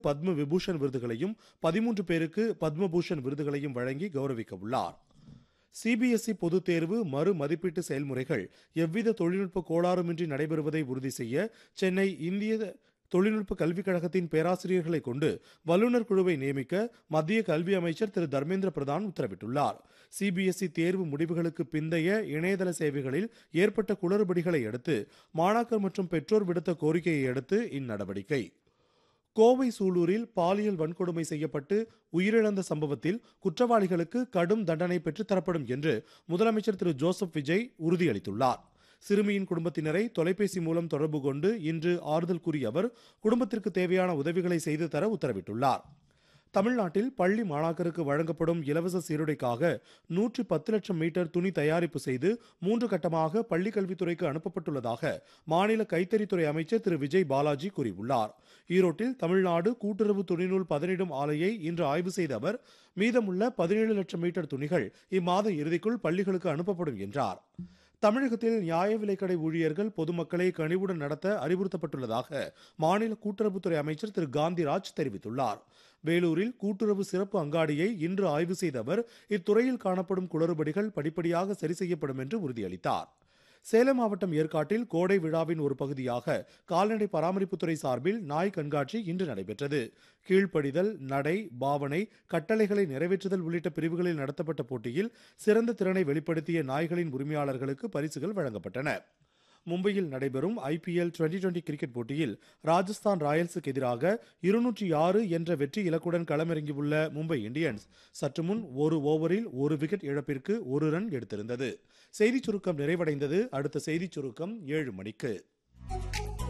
பத்ம விபூஷன் விருதுகளையும் பதிமூன்று பேருக்கு பத்மபூஷன் விருதுகளையும் வழங்கி கௌரவிக்க உள்ளார் சிபிஎஸ்இ பொதுத் தேர்வு மறு மதிப்பீட்டு செயல்முறைகள் எவ்வித தொழில்நுட்ப கோளாறுமின்றி நடைபெறுவதை உறுதி செய்ய சென்னை இந்திய தொழில்நுட்ப கல்விக் கழகத்தின் பேராசிரியர்களை கொண்டு வல்லுநர் குழுவை நியமிக்க மத்திய கல்வி அமைச்சர் திரு தர்மேந்திர பிரதான் உத்தரவிட்டுள்ளார் சிபிஎஸ்இ தேர்வு முடிவுகளுக்கு பிந்தைய இணையதள சேவைகளில் ஏற்பட்ட குளறுபடிகளை அடுத்து மாணாக்கர் மற்றும் பெற்றோர் விடுத்த கோரிக்கையை அடுத்து இந்நடவடிக்கை கோவை சூலூரில் பாலியல் வன்கொடுமை செய்யப்பட்டு உயிரிழந்த சம்பவத்தில் குற்றவாளிகளுக்கு கடும் தண்டனை பெற்றுத்தரப்படும் என்று முதலமைச்சர் திரு ஜோசப் விஜய் உறுதியளித்துள்ளார் சிறுமியின் குடும்பத்தினரை தொலைபேசி மூலம் தொடர்பு கொண்டு இன்று ஆறுதல் கூறிய அவர் குடும்பத்திற்கு தேவையான உதவிகளை செய்து தர உத்தரவிட்டுள்ளார் தமிழ்நாட்டில் பள்ளி மாணாக்கருக்கு வழங்கப்படும் இலவச சீருடைக்காக நூற்றி பத்து லட்சம் மீட்டர் துணி தயாரிப்பு செய்து மூன்று கட்டமாக பள்ளிக் கல்வித்துறைக்கு அனுப்பப்பட்டுள்ளதாக மாநில கைத்தறித்துறை அமைச்சர் திரு விஜய் பாலாஜி கூறியுள்ளார் ஈரோட்டில் தமிழ்நாடு கூட்டுறவு துணிநூல் பதனிடும் ஆலையை இன்று ஆய்வு செய்த அவர் மீதமுள்ள பதினேழு லட்சம் மீட்டர் துணிகள் இம்மாத இறுதிக்குள் பள்ளிகளுக்கு அனுப்பப்படும் என்றார் தமிழகத்தில் நியாய விலைக்கடை ஊழியர்கள் பொதுமக்களை கனிவுடன் நடத்த அறிவுறுத்தப்பட்டுள்ளதாக மாநில கூட்டுறவுத்துறை அமைச்சர் திரு காந்திராஜ் தெரிவித்துள்ளார் வேலூரில் கூட்டுறவு சிறப்பு அங்காடியை இன்று ஆய்வு செய்த அவர் இத்துறையில் காணப்படும் குளறுபடிகள் படிப்படியாக சரி செய்யப்படும் என்று உறுதியளித்தார் சேலம் மாவட்டம் ஏற்காட்டில் கோடை விழாவின் ஒரு பகுதியாக கால்நடை பராமரிப்புத்துறை சார்பில் நாய் கண்காட்சி இன்று நடைபெற்றது கீழ்ப்படிதல் நடை பாவனை கட்டளைகளை நிறைவேற்றுதல் உள்ளிட்ட பிரிவுகளில் நடத்தப்பட்ட போட்டியில் சிறந்த திறனை வெளிப்படுத்திய நாய்களின் உரிமையாளர்களுக்கு பரிசுகள் வழங்கப்பட்டன மும்பையில் நடைபெறும் ஐபிஎல் டுவெண்டி டுவெண்டி கிரிக்கெட் போட்டியில் ராஜஸ்தான் ராயல்ஸுக்கு எதிராக இருநூற்றி ஆறு என்ற வெற்றி இலக்குடன் களமிறங்கியுள்ள மும்பை இந்தியன்ஸ் சற்று முன் ஒரு ஓவரில் ஒரு விக்கெட் இழப்பிற்கு ஒரு ரன் எடுத்திருந்தது செய்திச் சுருக்கம் நிறைவடைந்தது அடுத்த செய்திச் சுருக்கம் ஏழு மணிக்கு